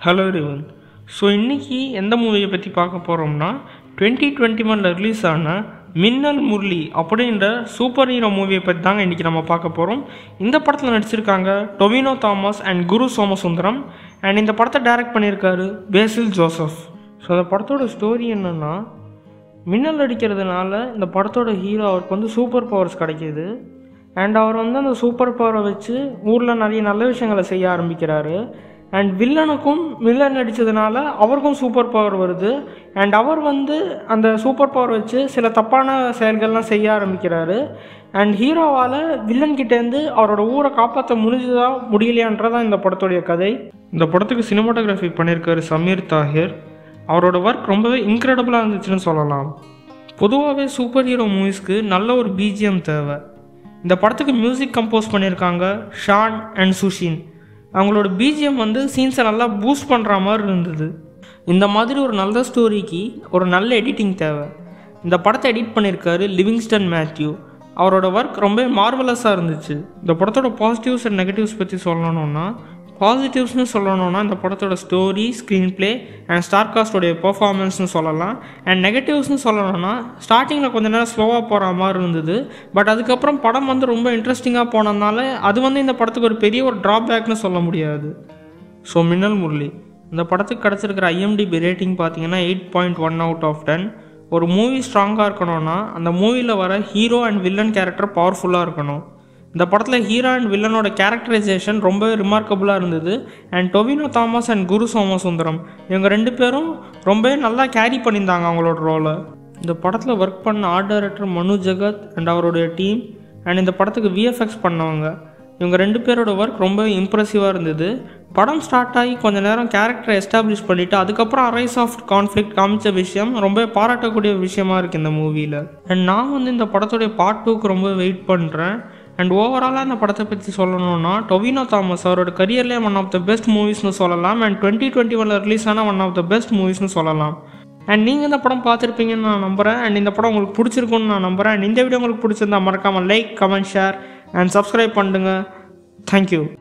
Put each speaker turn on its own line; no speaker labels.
hello ரிவன் so இன்றைக்கி எந்த மூவியை பற்றி பார்க்க போகிறோம்னா டுவெண்ட்டி டுவெண்ட்டி ஒனில் ரிலீஸ் ஆன மின்னல் முரளி அப்படின்ற சூப்பர் ஹீரோ மூவியை பற்றி தாங்க இன்றைக்கி நம்ம பார்க்க போகிறோம் இந்த படத்தில் நடிச்சிருக்காங்க டொவினோ தாமஸ் அண்ட் குரு சோமசுந்தரம் அண்ட் இந்த படத்தை டைரக்ட் பண்ணியிருக்காரு பேசில் ஜோசப் ஸோ அந்த படத்தோட ஸ்டோரி என்னென்னா மின்னல் அடிக்கிறதுனால இந்த படத்தோட ஹீரோ அவருக்கு வந்து சூப்பர் பவர்ஸ் கிடைக்கிது அண்ட் அவர் வந்து அந்த சூப்பர் பவரை வச்சு ஊரில் நிறைய நல்ல விஷயங்களை செய்ய ஆரம்பிக்கிறாரு அண்ட் வில்லனுக்கும் வில்லன் அடித்ததுனால அவருக்கும் சூப்பர் பவர் வருது அண்ட் அவர் வந்து அந்த சூப்பர் பவர் வச்சு சில தப்பான செயல்கள்லாம் செய்ய ஆரம்பிக்கிறாரு அண்ட் ஹீரோவால் வில்லன் கிட்டேருந்து அவரோட ஊரை காப்பாற்ற முடிஞ்சதா முடியலையான்றதான் இந்த படத்துடைய கதை இந்த படத்துக்கு சினிமாட்டோகிராஃபி பண்ணியிருக்காரு சமீர் தாஹிர் அவரோட ஒர்க் ரொம்பவே இன்க்ரெடிபிளாக இருந்துச்சுன்னு சொல்லலாம் பொதுவாகவே சூப்பர் ஹீரோ மூவிஸ்க்கு நல்ல ஒரு பிஜிஎம் தேவை இந்த படத்துக்கு மியூசிக் கம்போஸ் பண்ணியிருக்காங்க ஷான் அண்ட் சுஷின் அவங்களோட பிஜிஎம் வந்து சீன்ஸை நல்லா பூஸ்ட் பண்ணுற மாதிரி இருந்தது இந்த மாதிரி ஒரு நல்ல ஸ்டோரிக்கு ஒரு நல்ல எடிட்டிங் தேவை இந்த படத்தை எடிட் பண்ணியிருக்காரு லிவிங்ஸ்டன் மேத்யூ அவரோட ஒர்க் ரொம்ப மார்வலஸாக இருந்துச்சு இந்த படத்தோட பாசிட்டிவ்ஸ் அண்ட் நெகட்டிவ்ஸ் பற்றி சொல்லணும்னா பாசிட்டிவ்ஸ்னு சொல்லணும்னா இந்த படத்தோட story screenplay and star காஸ்டோடைய பெர்ஃபார்மன்ஸ்னு சொல்லலாம் அண்ட் நெகட்டிவ்ஸ்னு சொல்லணும்னா ஸ்டார்டிங்கில் கொஞ்ச நேரம் ஸ்லோவாக போகிற மாதிரி இருந்தது பட் அதுக்கப்புறம் படம் வந்து ரொம்ப இன்ட்ரெஸ்டிங்காக போனதுனால அது வந்து இந்த படத்துக்கு ஒரு பெரிய ஒரு ட்ராபேக்னு சொல்ல முடியாது ஸோ மின்னல் முரளி இந்த படத்துக்கு கிடச்சிருக்கிற ஐஎம்டிபி ரேட்டிங் பார்த்தீங்கன்னா eight point one out of ten ஒரு மூவி ஸ்ட்ராங்காக இருக்கணும்னா அந்த மூவியில் வர ஹீரோ அண்ட் வில்லன் கேரக்டர் பவர்ஃபுல்லாக இருக்கணும் இந்த படத்தில் ஹீரோ அண்ட் வில்லனோட கேரக்டரைசேஷன் ரொம்பவே ரிமார்க்கபுளாக இருந்தது அண்ட் டொவினோ தாமஸ் அண்ட் குரு சோமசுந்தரம் இவங்க ரெண்டு பேரும் ரொம்பவே நல்லா கேரி பண்ணியிருந்தாங்க அவங்களோட ரோலை இந்த படத்தில் ஒர்க் பண்ண ஆர்ட் டைரக்டர் மனு ஜெகத் அண்ட் அவருடைய டீம் அண்ட் இந்த படத்துக்கு விஎஃப்எக்ஸ் பண்ணவங்க இவங்க ரெண்டு பேரோட ஒர்க் ரொம்ப இம்ப்ரெசிவாக இருந்தது படம் ஸ்டார்ட் ஆகி கொஞ்ச நேரம் கேரக்டரை எஸ்டாப்ளிஷ் பண்ணிவிட்டு அதுக்கப்புறம் அரைஸ் ஆஃப் கான்ஃப்ளிக்ட் காமிச்ச விஷயம் ரொம்ப பாராட்டக்கூடிய விஷயமா இருக்குது இந்த மூவியில் அண்ட் நான் வந்து இந்த படத்துடைய பார்ட் டூக்கு ரொம்ப வெயிட் பண்ணுறேன் அண்ட் ஓவராலாக இந்த படத்தை பற்றி சொல்லணும்னா டொவினோ தாமஸ் அவரோட கரியர்லேயே ஒன் ஆஃப் த பெஸ்ட் மூவிஸ்னு சொல்லலாம் அண்ட் டுவெண்ட்டி டுவெண்ட்டி ஒனில் ரிலீஸ் ஆன ஒன் ஆஃப் த பெஸ்ட் மூவிஸ்னு சொல்லலாம் அண்ட் நீங்கள் இந்த படம் பார்த்துருப்பீங்கன்னு நான் நம்புகிறேன் அண்ட் இந்த படம் உங்களுக்கு பிடிச்சிருக்குன்னு நான் நம்புகிறேன் அண்ட் இந்த வீடியோ உங்களுக்கு பிடிச்சிருந்தா மறக்காமல் like comment share and subscribe பண்ணுங்க தேங்க்யூ